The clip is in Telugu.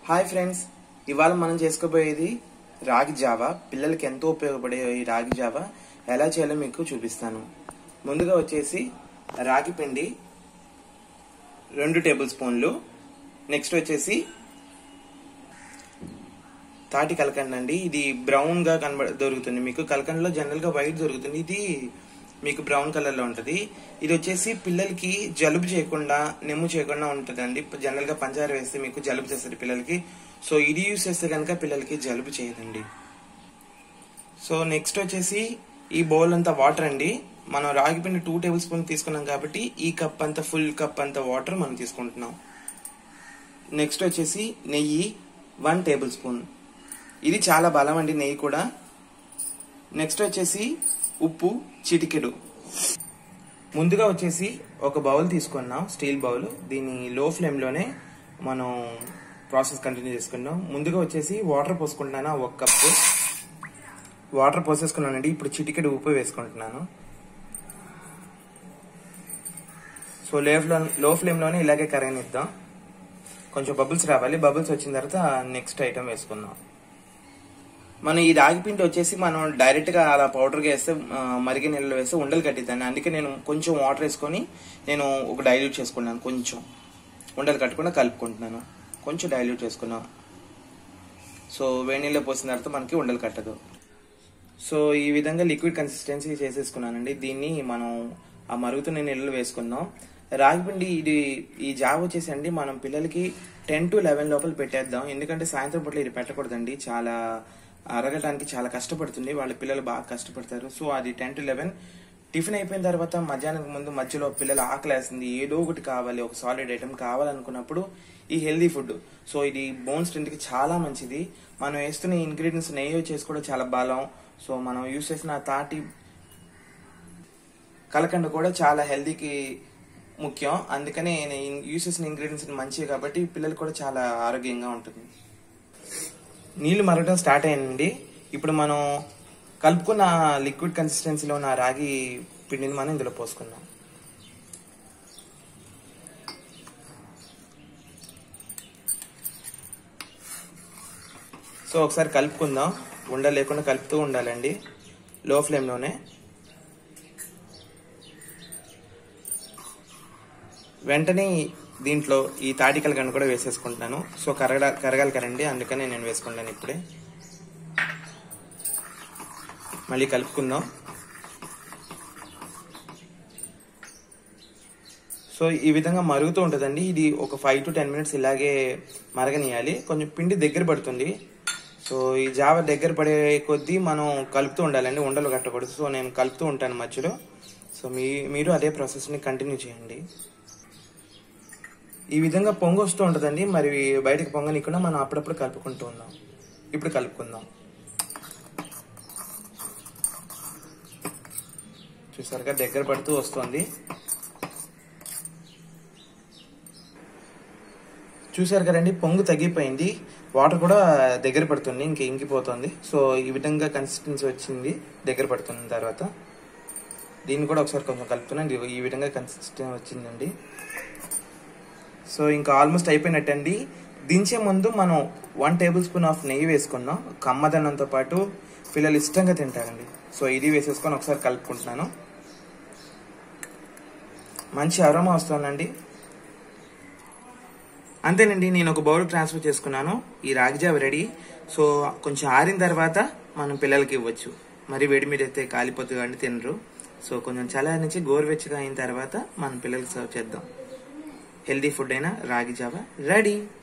హాయ్ ఫ్రెండ్స్ ఇవాళ మనం చేసుకోబోయేది రాగి జావా పిల్లలకి ఎంతో ఉపయోగపడే ఈ రాగి జావా ఎలా చేయాలో మీకు చూపిస్తాను ముందుగా వచ్చేసి రాగి పిండి రెండు టేబుల్ స్పూన్లు నెక్స్ట్ వచ్చేసి తాటి కలకండ అండి ఇది బ్రౌన్ గా కనబడ దొరుకుతుంది మీకు కలకండలో జనరల్ గా వైట్ దొరుకుతుంది ఇది మీకు బ్రౌన్ కలర్ లో ఉంటది ఇది వచ్చేసి పిల్లలకి జలుబు చేయకుండా నెమ్ము చేయకుండా ఉంటుందండి జనరల్ గా పంచదార వేస్తే మీకు జలుబు చేస్తుంది పిల్లలకి సో ఇది యూస్ చేస్తే కనుక పిల్లలకి జలుబు చేయదండి సో నెక్స్ట్ వచ్చేసి ఈ బౌల్ అంతా వాటర్ అండి మనం రాగి పిండి టూ టేబుల్ స్పూన్ తీసుకున్నాం కాబట్టి ఈ కప్ అంతా ఫుల్ కప్ అంత వాటర్ మనం తీసుకుంటున్నాం నెక్స్ట్ వచ్చేసి నెయ్యి వన్ టేబుల్ స్పూన్ ఇది చాలా బలం అండి నెయ్యి కూడా నెక్స్ట్ వచ్చేసి ఉప్పు చిటికెడు ముందుగా వచ్చేసి ఒక బౌల్ తీసుకున్నాం స్టీల్ బౌల్ దీన్ని లో ఫ్లేమ్ లోనే మనం ప్రాసెస్ కంటిన్యూ చేసుకున్నాం ముందుగా వచ్చేసి వాటర్ పోసుకుంటున్నాను ఒక కప్పు వాటర్ పోసేసుకున్నానండి ఇప్పుడు చిటికెడు ఉప్పు వేసుకుంటున్నాను సో లో ఫ్లేమ్ లో ఫ్లేమ్ లోనే ఇలాగే కరగనిద్దాం కొంచెం బబుల్స్ రావాలి బబుల్స్ వచ్చిన తర్వాత నెక్స్ట్ ఐటమ్ వేసుకుందాం మనం ఈ రాగి పిండి వచ్చేసి మనం డైరెక్ట్ గా అలా పౌడర్ గా వేస్తే ఆ, మరిగి నీళ్ళలో వేస్తే ఉండలు కట్టిద్దాన్ని అందుకే నేను కొంచెం వాటర్ వేసుకొని నేను ఒక డైల్యూట్ చేసుకున్నాను కొంచెం ఉండలు కట్టకుండా కలుపుకుంటున్నాను కొంచెం డైల్యూట్ చేసుకున్నాను సో వేడి నీళ్ళలో పోసిన తర్వాత మనకి ఉండలు కట్టదు సో ఈ విధంగా లిక్విడ్ కన్సిస్టెన్సీ చేసేసుకున్నానండి దీన్ని మనం ఆ మరుగుతున్న నీళ్ళలో వేసుకుందాం రాగిపిండి ఇది ఈ జాబ్ వచ్చేసి అండి మనం పిల్లలకి టెన్ టు లెవెన్ లోపల పెట్టేద్దాం ఎందుకంటే సాయంత్రం పూట ఇది పెట్టకూడదండి చాలా అరగటానికి చాలా కష్టపడుతుంది వాళ్ళ పిల్లలు బాగా కష్టపడతారు సో అది టెన్ టు లెవెన్ టిఫిన్ అయిపోయిన తర్వాత మధ్యాహ్నం ముందు మధ్యలో పిల్లలు ఆకలేస్తుంది ఏదో ఒకటి కావాలి ఒక సాలిడ్ ఐటమ్ కావాలనుకున్నప్పుడు ఈ హెల్దీ ఫుడ్ సో ఇది బోన్ స్ట్రెంత్ కి చాలా మంచిది మనం వేస్తున్న ఇంగ్రీడియంట్స్ నెయ్యి వచ్చేసి కూడా చాలా బలం సో మనం యూస్ చేసిన తాటి కలకండ కూడా చాలా హెల్దీకి ముఖ్యం అందుకనే నేను యూస్ చేసిన ఇంగ్రీడియంట్స్ మంచివి కాబట్టి పిల్లలు కూడా చాలా ఆరోగ్యంగా ఉంటుంది నీళ్లు మరగడం స్టార్ట్ అయ్యిందండి ఇప్పుడు మనం కలుపుకున్న లిక్విడ్ కన్సిస్టెన్సీలో ఉన్న రాగి పిండిని మనం ఇందులో పోసుకుందాం సో ఒకసారి కలుపుకుందాం ఉండ లేకుండా కలుపుతూ ఉండాలండి లో ఫ్లేమ్లోనే వెంటనే దీంట్లో ఈ తాటి కలగండి కూడా వేసేసుకుంటున్నాను సో కరగ కరగాలి కరండి అందుకనే నేను వేసుకుంటాను ఇప్పుడే మళ్ళీ కలుపుకుందాం సో ఈ విధంగా మరుగుతూ ఉంటుందండి ఇది ఒక ఫైవ్ టు టెన్ మినిట్స్ ఇలాగే మరగనియాలి కొంచెం పిండి దగ్గర పడుతుంది సో ఈ జావ దగ్గర పడే కొద్దీ మనం కలుపుతూ ఉండాలండి ఉండలు కట్టకూడదు సో నేను కలుపుతూ ఉంటాను మధ్యలో సో మీ మీరు అదే ప్రాసెస్ని కంటిన్యూ చేయండి ఈ విధంగా పొంగు వస్తూ ఉంటుందండి మరి బయటకు పొంగనికుండా మనం అప్పుడప్పుడు కలుపుకుంటూ ఉన్నాం ఇప్పుడు కలుపుకుందాం చూసారుగా దగ్గర పడుతూ వస్తుంది చూసారు కదండి పొంగు తగ్గిపోయింది వాటర్ కూడా దగ్గర పడుతుంది ఇంక ఇంకిపోతుంది సో ఈ విధంగా కన్సిస్టెన్సీ వచ్చింది దగ్గర పడుతున్న తర్వాత దీన్ని కూడా ఒకసారి కొంచెం కలుపుతున్నాను ఈ విధంగా కన్సిస్టెన్సీ వచ్చిందండి సో ఇంకా ఆల్మోస్ట్ అయిపోయినట్టండి దించే ముందు మనం వన్ టేబుల్ స్పూన్ ఆఫ్ నెయ్యి వేసుకుందాం కమ్మదనంతో పాటు పిల్లలు ఇష్టంగా తింటారండి సో ఇది వేసేసుకొని ఒకసారి కలుపుకుంటున్నాను మంచి అరోమా వస్తుందండి అంతేనండి నేను ఒక బౌల్ ట్రాన్స్ఫర్ చేసుకున్నాను ఈ రాగిజావ రెడీ సో కొంచెం ఆరిన తర్వాత మనం పిల్లలకి ఇవ్వచ్చు మరి వేడి మీద అయితే కాలిపోతుంది కానీ తినరు సో కొంచెం చల్ల నుంచి గోరువెచ్చగా అయిన తర్వాత మనం పిల్లలకి సర్వ్ చేద్దాం హెల్దీ ఫుడ్ అయినా రాగి జావ రెడీ